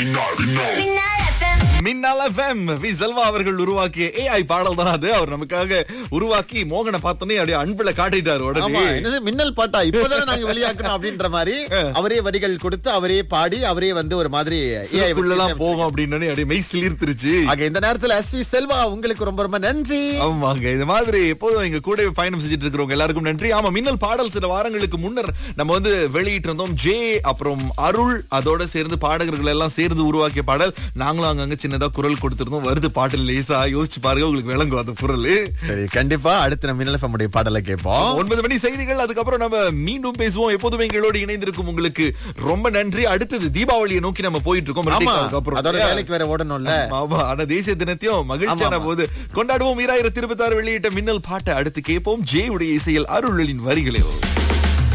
மின்னல் FM we Selva அவர்கள் உருவாக்கிய ஏஐ பாடல் தான் அது அவர் நமக்காக உருவாக்கி மோகனை பார்த்தோன்னே அப்படியே அன்புல காட்டிட்டாரு ஆமா உடனே என்னது மின்னல் பாட்டா இப்பதானே நாங்க வெளியாக்கணும் அப்படின்ற மாதிரி அவரே வரிகள் கொடுத்து அவரே பாடி அவரே வந்து ஒரு மாதிரி AI வச்சு எல்லாம் போகும் அப்படின்னு அப்படியே மெய் சிலிர்த்துருச்சு ஆக இந்த நேரத்துல எஸ் வி செல்வா உங்களுக்கு ரொம்ப ரொம்ப நன்றி ஆமாங்க இது மாதிரி எப்போதும் எங்க கூட பயணம் செஞ்சுட்டு இருக்கிறவங்க எல்லாருக்கும் நன்றி ஆமா மின்னல் பாடல் சில வாரங்களுக்கு முன்னர் நம்ம வந்து வெளியிட்டு இருந்தோம் ஜே அப்புறம் அருள் அதோட சேர்ந்து பாடகர்கள் எல்லாம் சேர்ந்து உருவாக்கிய பாடல் நாங்களும் அங்கங்க சின்னதா குரல் கொடுத்திருந்தோம் வருது பாட்டு லேசா யோசிச்சு பாருங்க உங்களுக்கு விளங்கும் அந்த குரல் சரி கண்டிப்பா அடுத்து நம்ம மின்னல் FM உடைய பாடலை கேட்போம் ஒன்பது மணி செய்திகள் அதுக்கப்புறம் நம்ம மீண்டும் பேசுவோம் எப்போதுமே எங்களோடு இணைந்திருக்கும் உங்களுக்கு ரொம்ப நன்றி அடுத்தது தீபாவளியை நோக்கி நம்ம போயிட்டு இருக்கோம் ஆமா ரெட்டிக்காவுக்கு அப்புறம் அதோட வேலைக்கு வேற ஓடணும்ல ஆமா ஆனா தேசிய தினத்தையும் மகிழ்ச்சியான ஆமா. போது கொண்டாடுவோம் ஈராயிரத்தி இருபத்தி ஆறு வெளியிட்ட மின்னல் பாட்டை அடுத்து கேட்போம் ஜே உடைய இசையில் அருளின் வரிகளில்